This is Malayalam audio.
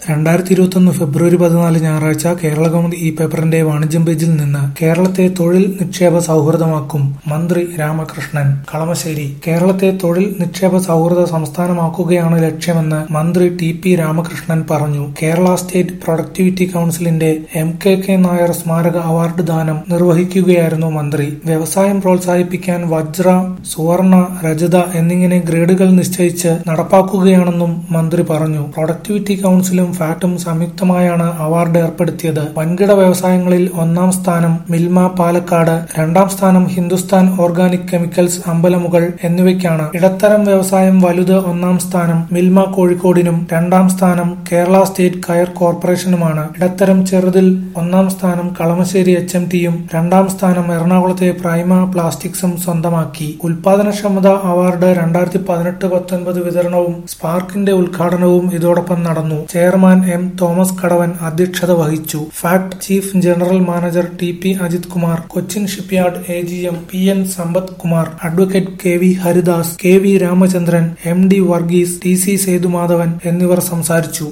രണ്ടായിരത്തി ഇരുപത്തൊന്ന് ഫെബ്രുവരി പതിനാല് ഞായറാഴ്ച കേരളകൗമുദി ഈ പേപ്പറിന്റെ വാണിജ്യം പേജിൽ നിന്ന് കേരളത്തെ തൊഴിൽ നിക്ഷേപ സൗഹൃദമാക്കും മന്ത്രി രാമകൃഷ്ണൻ കളമശ്ശേരി കേരളത്തെ തൊഴിൽ നിക്ഷേപ സൗഹൃദ സംസ്ഥാനമാക്കുകയാണ് ലക്ഷ്യമെന്ന് മന്ത്രി ടി പി രാമകൃഷ്ണൻ പറഞ്ഞു കേരള സ്റ്റേറ്റ് പ്രൊഡക്ടിവിറ്റി കൌൺസിലിന്റെ എം കെ കെ നായർ സ്മാരക അവാർഡ് ദാനം നിർവഹിക്കുകയായിരുന്നു മന്ത്രി വ്യവസായം പ്രോത്സാഹിപ്പിക്കാൻ വജ്ര സുവർണ രജത എന്നിങ്ങനെ ഗ്രേഡുകൾ നിശ്ചയിച്ച് നടപ്പാക്കുകയാണെന്നും മന്ത്രി പറഞ്ഞു പ്രൊഡക്ടിവിറ്റി കൌൺസിലും ഫാക്ടും സംയുക്തമായാണ് അവാർഡ് ഏർപ്പെടുത്തിയത് വൻകിട വ്യവസായങ്ങളിൽ ഒന്നാം സ്ഥാനം മിൽമ പാലക്കാട് രണ്ടാം സ്ഥാനം ഹിന്ദുസ്ഥാൻ ഓർഗാനിക് കെമിക്കൽസ് അമ്പലമുകൾ എന്നിവയ്ക്കാണ് ഇടത്തരം വ്യവസായം വലുത് ഒന്നാം സ്ഥാനം മിൽമ കോഴിക്കോടിനും രണ്ടാം സ്ഥാനം കേരള സ്റ്റേറ്റ് കയർ കോർപ്പറേഷനുമാണ് ഇടത്തരം ചെറുതിൽ ഒന്നാം സ്ഥാനം കളമശ്ശേരി എച്ച് എം ടിയും രണ്ടാം സ്ഥാനം എറണാകുളത്തെ പ്രൈമ പ്ലാസ്റ്റിക്സും സ്വന്തമാക്കി ഉൽപാദനക്ഷമത അവാർഡ് രണ്ടായിരത്തി പതിനെട്ട് പത്തൊൻപത് വിതരണവും സ്പാർക്കിന്റെ ഉദ്ഘാടനവും ഇതോടൊപ്പം നടന്നു ചെയർമാൻ എം തോമസ് കടവൻ അധ്യക്ഷത വഹിച്ചു FACT chief general manager T P Ajith Kumar Cochin shipyard A G M P N Sampath Kumar advocate K V Haridas K V Ramachandran M D Varghese T C Sethumadhavan എന്നിവർ സംസാരിച്ചു